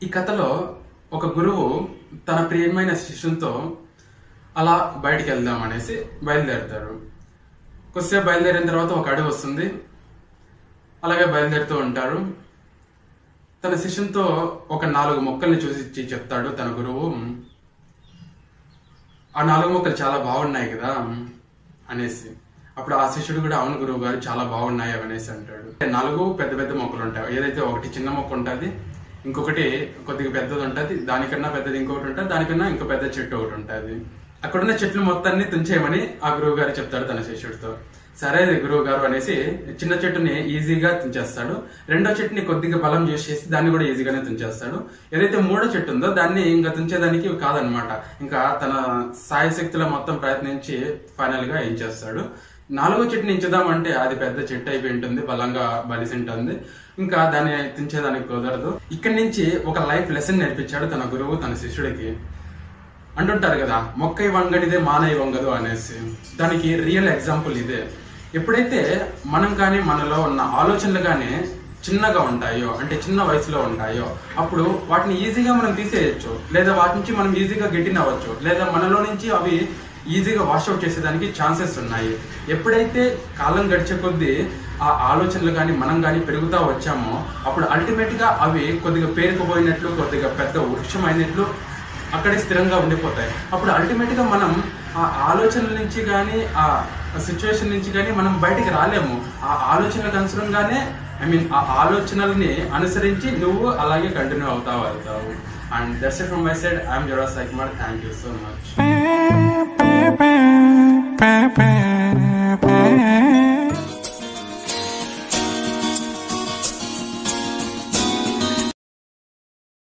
ఈ కథలో ఒక గురువు తన ప్రియమైన శిష్యునితో అలా బయటికి వెళ్దాం అనేసి బయలుదేరుతారు కొద్దిసేపు బయలుదేరిన తర్వాత ఒక అడవి వస్తుంది అలాగే బయలుదేరుతూ ఉంటారు తన శిష్యునితో ఒక నాలుగు మొక్కల్ని చూసి ఇచ్చి చెప్తాడు తన గురువు ఆ నాలుగు మొక్కలు చాలా బాగున్నాయి కదా అనేసి అప్పుడు ఆ శిష్యుడు కూడా అవును గురువు గారు చాలా బాగున్నాయి అనేసి అంటాడు నాలుగు పెద్ద పెద్ద మొక్కలు ఉంటాయి ఏదైతే ఒకటి చిన్న మొక్క ఉంటుంది ఇంకొకటి కొద్దిగా పెద్దది ఉంటుంది దానికన్నా పెద్దది ఇంకొకటి ఉంటుంది దానికన్నా ఇంకో పెద్ద చెట్టు ఒకటి ఉంటుంది అక్కడున్న చెట్లు మొత్తాన్ని తుంచేయమని ఆ గురువు గారు చెప్తాడు తన శిష్యుడితో సరే గురువు గారు అనేసి చిన్న చెట్టుని ఈజీగా తుంచేస్తాడు రెండో చెట్టుని కొద్దిగా బలం యూస్ చేసి దాన్ని కూడా ఈజీగానే తుంచేస్తాడు ఏదైతే మూడో చెట్టు ఉందో దాన్ని ఇంకా తుంచేదానికి కాదనమాట ఇంకా తన సాయశక్తుల మొత్తం ప్రయత్నించి ఫైనల్ గా ఏం చేస్తాడు నాలుగో చెట్టుని ఎంచుదామంటే అది పెద్ద చెట్టు అయిపోయి ఉంటుంది బలంగా బలిసి ఉంటుంది ఇంకా దాన్ని తుంచేదానికి కుదరదు ఇక్కడి నుంచి ఒక లైఫ్ లెసన్ నేర్పించాడు తన గురువు తన శిష్యుడికి అంటుంటారు కదా మొక్కై వంగడిదే మానై వంగదు అనేసి దానికి రియల్ ఎగ్జాంపుల్ ఇదే ఎప్పుడైతే మనం కానీ మనలో ఉన్న ఆలోచనలు కానీ చిన్నగా ఉంటాయో అంటే చిన్న వయసులో ఉంటాయో అప్పుడు వాటిని ఈజీగా మనం తీసేయచ్చు లేదా వాటి నుంచి మనం ఈజీగా గెటిన్ అవ్వచ్చు లేదా మనలో నుంచి అవి ఈజీగా వాష్అవుట్ చేసేదానికి ఛాన్సెస్ ఉన్నాయి ఎప్పుడైతే కాలం గడిచే కొద్దీ ఆ ఆలోచనలు కానీ మనం కానీ పెరుగుతా వచ్చామో అప్పుడు అల్టిమేట్ గా అవి కొద్దిగా పేరుకుపోయినట్లు కొద్దిగా పెద్ద వృక్షం అయినట్లు అక్కడే స్థిరంగా ఉండిపోతాయి అప్పుడు అల్టిమేట్ గా మనం ఆ ఆలోచనల నుంచి కానీ ఆ సిచ్యువేషన్ నుంచి కానీ మనం బయటికి రాలేము ఆ ఆలోచనలకు అనుసరంగానే ఐ మీన్ ఆ ఆలోచనల్ని అనుసరించి నువ్వు అలాగే కంటిన్యూ అవుతావు వెళ్తావు and that's from my side I'm జరా Saikumar thank you so much Ba, ba, ba, ba, ba.